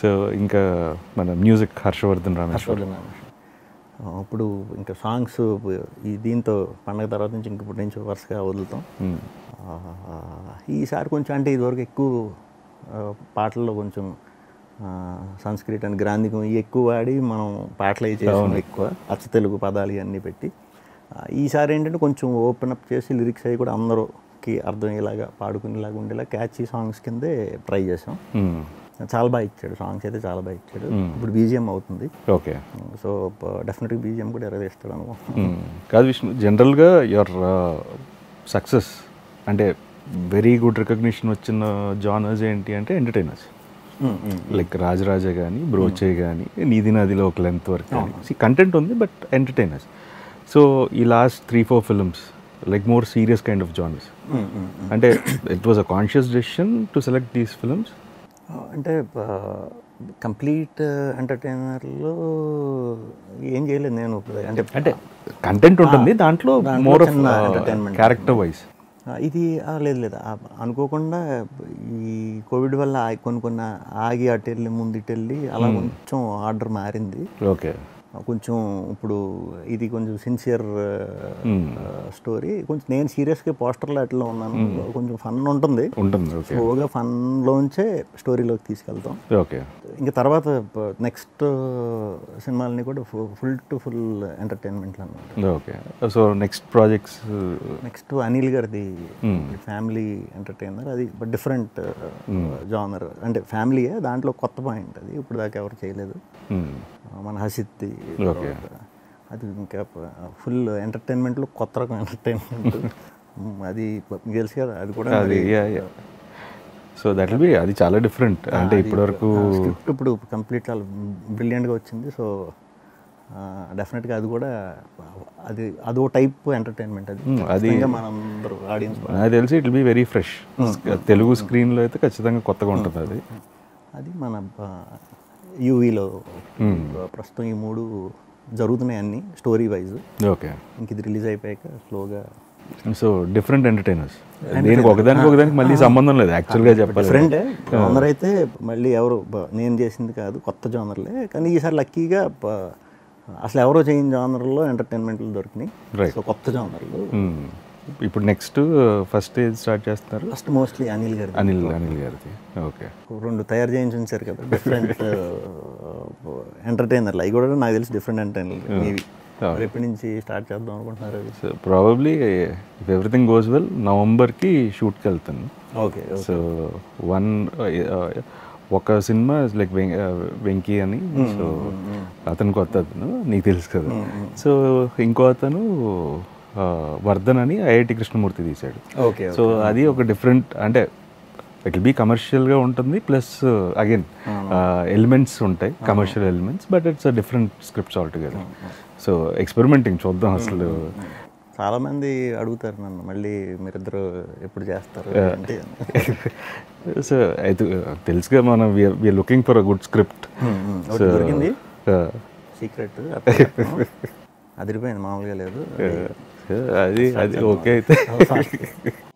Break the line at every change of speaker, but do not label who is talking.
So ఇంకా మన music Harshavardhan Ramesh
Harshavardhan Ramesh. ఆ, అప్పుడు ఇంకా సాంగ్స్ ఈ దీంతో పండగ తర్వాత నుంచి ఇంక ఇప్పటి నుంచి వరుసగా వదులుతాం
మ్మ్.
ఆ, ఈసారి కొంచెం అంటే ఇదివరకు ఎక్కువ ఆ, పాటల్లో కొంచెం ఆ, సంస్కృత్ అండ్ గ్రాంధికం ఇవి ఎక్కువ వాడి మనం పాటలు అవి చేసాం ఎక్కువ అచ్చ తెలుగు పదాలు ఇవన్నీ పెట్టి ఆ, ఈసారి ఏంటంటే కొంచెం ఓపెన్ అప్ చేసి లిరిక్స్ అవి కూడా అందరికి అర్థమయ్యేలాగా పాడుకునేలాగా ఉండేలా క్యాచీ సాంగ్స్ కిందే ట్రై చేసాం
మ్మ్.
చాలా బాగా ఇచ్చాడు సాంగ్స్ అయితే చాలా బాగా ఇచ్చాడు ఇప్పుడు బీజిఎం అవుతుంది
ఓకే
సో డెఫినెట్గా బీజిఎం కూడా ఎరగ ఇస్తాడు అనుకుంటున్నాను
మ్మ్. కాదు విష్ణు జనరల్గా యువర్ సక్సెస్ అంటే వెరీ గుడ్ రికగ్నిషన్ వచ్చిన జానర్స్ ఏంటి అంటే ఎంటర్టైనర్స్ లైక్ రాజరాజ కానీ బ్రోచే కానీ నీది నదిలో ఒక లెంత్ వరకు కానీ కంటెంట్ ఉంది బట్ ఎంటర్టైనర్స్ సో ఈ last three four films like more serious kind of genres అంటే it was a conscious decision to select these films
అంటే కంప్లీట్ ఎంటర్టైనర్లో ఏం చేయలేదు నేను ఇప్పుడు అంటే
అంటే కంటెంట్ ఉంటుంది దాంట్లో
దాంట్లో
మోర్ ఆఫ్
చిన్న entertainment.
క్యారెక్టర్ వైజ్
ఆ, ఇది ఆ, లేదు లేదు ఆ, అనుకోకుండా ఈ కోవిడ్ వల్ల ఆ- కొన్ని కొన్ని ఆగి అటు వెళ్ళి ముందు ఇటు వెళ్ళి అలా కొంచెం ఆర్డర్ మారింది
ఓకే
ఆ, కొంచెం ఇప్పుడు ఇది కొంచెం సిన్సియర్ స్టోరీ కొంచెం నేను సీరియస్గా పోస్టర్లో అట్లా ఉన్నాను కొంచెం ఫన్ ఉంటుంది
ఉంటుంది ఓకే
స్లోగా ఫన్లోంచే స్టోరీలోకి తీసుకెళ్తాం
ఓకే
ఇంకా తర్వాత నెక్స్ట్ సినిమాలని కూడా ఫుల్ టు ఫుల్ ఎంటర్టైన్మెంట్లు అనమాట
okay so next projects
next Anil గారిది ఫ్యామిలీ ఎంటర్టైనర్ అది డిఫరెంట్ జానర్ అంటే ఫ్యామిలీయే దాంట్లో కొత్త పాయింట్ అది ఇప్పుడు దాకా ఎవరు చేయలేదు మన హసిత్తి
ఓకే
అది ఇంకా ఫుల్ ఎంటర్టైన్మెంట్లో కొత్త రకం ఎంటర్టైన్మెంట్ అది మీకు తెలుసు కదా అది కూడా
అది సో దట్ విల్ బి అది చాలా డిఫరెంట్ అంటే ఇప్పటివరకు
స్క్రిప్ట్ ఇప్పుడు కంప్లీట్ చాలా బ్రిలియంట్గా వచ్చింది సో డెఫినెట్గా అది కూడా అది అదో టైప్ ఎంటర్టైన్మెంట్ అది
అది-
ఇంకా మనందరూ ఆడియన్స్
నాకు తెలిసి it be very fresh Telugu స్క్రీన్లో అయితే ఖచ్చితంగా కొత్తగా ఉంటుంది అది
అది మన యూవీలో ప్రస్తుతం ఈ మూడు జరుగుతున్నాయి అన్ని స్టోరీ వైజ్
ఓకే
ఇంక ఇది రిలీజ్ అయిపోయాక స్లోగా
సో డిఫరెంట్ ఎంటర్టైనర్స్ దీనికి ఒకదానికి ఒకదానికి మళ్ళీ సంబంధం లేదు యాక్చువల్గా చెప్పాలి
ఫ్రెండ్ జోనర్ అయితే మళ్ళీ ఎవరు బ- నేను చేసింది కాదు కొత్త జోనర్లే కానీ ఈసారి లక్కీగా బ- అసలు ఎవరో చేయని జోనర్లో ఎంటర్టైన్మెంట్లు దొరికినాయి
Right.
సో కొత్త జోనర్లు
Hmm. ఇప్పుడు నెక్స్ట్ ఫస్ట్ ఏజ్ స్టార్ట్ చేస్తున్నారు
ఫస్ట్ మోస్ట్లీ అనిల్ గారి
అనిల్ అనిల్ గారిది ఓకే
రెండు తయారు చేయించి ఉంచారు కదా డిఫరెంట్ ఎంటర్టైనర్లు అవి కూడా నాకు తెలిసి డిఫరెంట్ ఎంటర్టైనర్ మీవి మరి ఎప్పటి నుంచి స్టార్ట్ చేద్దాం అనుకుంటున్నారు అవి
so probably if everything goes well నవంబర్కి షూట్కి వెళ్తాను
ఓకే
సో వన్ ఒక సినిమా లైక్ వెంకీ అని సో అతను కొత్త అతను నీకు తెలుసు కదా సో ఇంకో అతను ఆ, వర్ధన్ అని ఐఐటి కృష్ణమూర్తి తీశాడు
ఓకే
సో అది ఒక డిఫరెంట్ అంటే ఇట్ బి కమర్షియల్గా ఉంటుంది ప్లస్ అగైన్ ఎలిమెంట్స్ ఉంటాయి commercial elements but it's a different scripts all together so experimenting చూద్దాం అసలు
చాలా మంది అడుగుతారు నన్ను మళ్ళీ మీరిద్దరు ఎప్పుడు చేస్తారు అంటే
సో అయితే తెలుసుగా మనం we're looking for a good script
ఒకటి దొరికింది సీక్రెట్ అదిరిపోయింది మామూలుగా లేదు
అది అది ఓకే అయితే